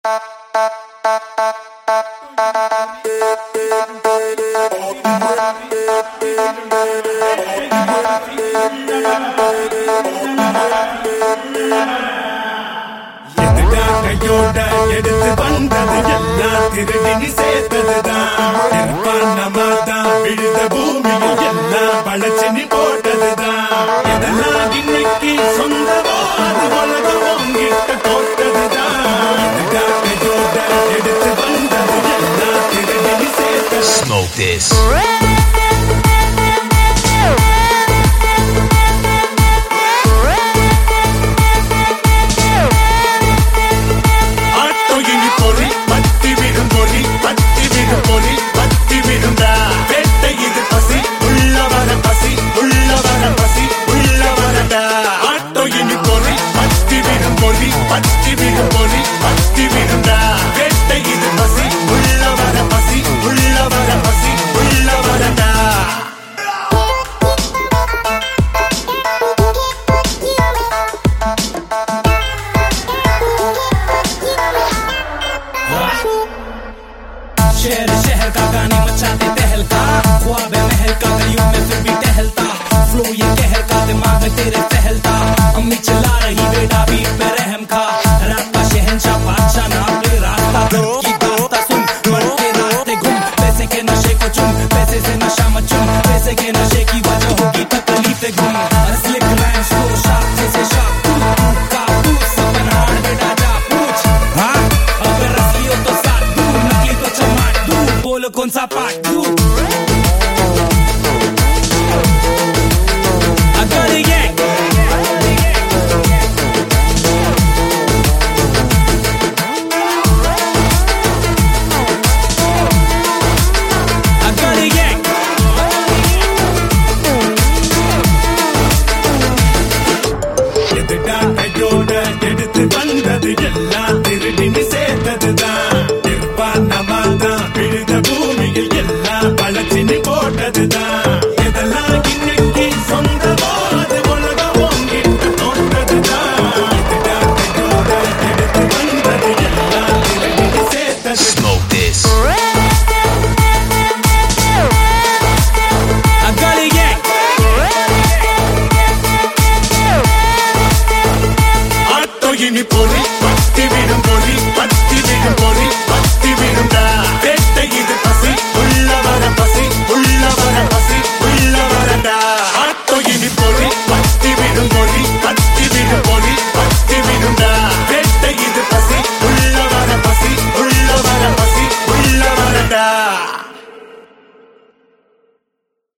எதுடா கையோட எடுத்து வந்தது எல்லாம் திருடி நீ சேர்த்ததுதான் நிர்வாணமாதான் விழுத பூமியில் எல்லாம் வளைச்சு நீ போட்டதுதான் எதெல்லாம் இன்னைக்கு சொந்தமோ அது உலகம் உங்கிட்ட போட்டதுதான் எதுடா கையோட எடுத்து வந்தது எல்லாம் திருடி நீ சேர்த்தது Smoke this. ஆட்டோ இனி பொறி பத்தி விடும் பொறி பத்தி விடும் பொறி பத்தி விடும்டா வேட்டை இது பசி உள்ள வர பசி உள்ள வர பசி உள்ள வரடா ஆட்டோ இனி பொறி பத்தி விடும் பொறி பத்தி விடும் பொறி பத்தி விடும்டா வேட்டை இது பசி உள்ள வர பசி உள்ள வர பசி உள்ள வரடா शहर शहर का गाने मचाते तहलका ख्वाब है महल का गलियों में फिर भी टहलता फ्लो ये कहर का दिमाग में तेरे फहलता अम्मी चला रही बेटा बीट पे रहम खा रात का शहनशाह बादशाह नाम ले रास्ता दर की दास्ता सुन मर के रास्ते घूम पैसे के नशे को चुम पैसे से नशा मत चुम पैसे के नशे की वजह होगी तकलीफ घूम स्लिक रैम स्लो शार्प से शार्प तू तू का तू सपन हार बेटा जा पूछ हाँ अगर असली हो तो साथ दू नकली तो चमाट दू बोलो कौन सा पार्ट दू I got it, yeah. I got it, yeah. எதுடா கையோட எடுத்து வந்தது எல்லாம் திருடி நீ சேர்த்ததுதான் நிர்வாணமாதான் விழுத பூமியில் எல்லாம் வளைச்சு நீ போட்டதுதான் எதெல்லாம் இன்னைக்கு சொந்தமோ அது உலகம் உங்கிட்ட தோன்றதுதான் எதுடா கையோட எடுத்து வந்தது எல்லாம் திருடி நீ சேர்த்தது Smoke this. I got it, yeah. Auto இனி பொறி பத்தி விடும் பொறி பத்தி விடும் பொறி பத்தி விடும்டா வேட்டை இது பசி உள்ள வர பசி உள்ள வர பசி உள்ள வரடா ஆட்டோ இனி பொறி பத்தி விடும் பொறி பத்தி விடும் பொறி பத்தி விடும்டா வேட்டை இது பசி உள்ள வர பசி உள்ள வர பசி உள்ள வரடா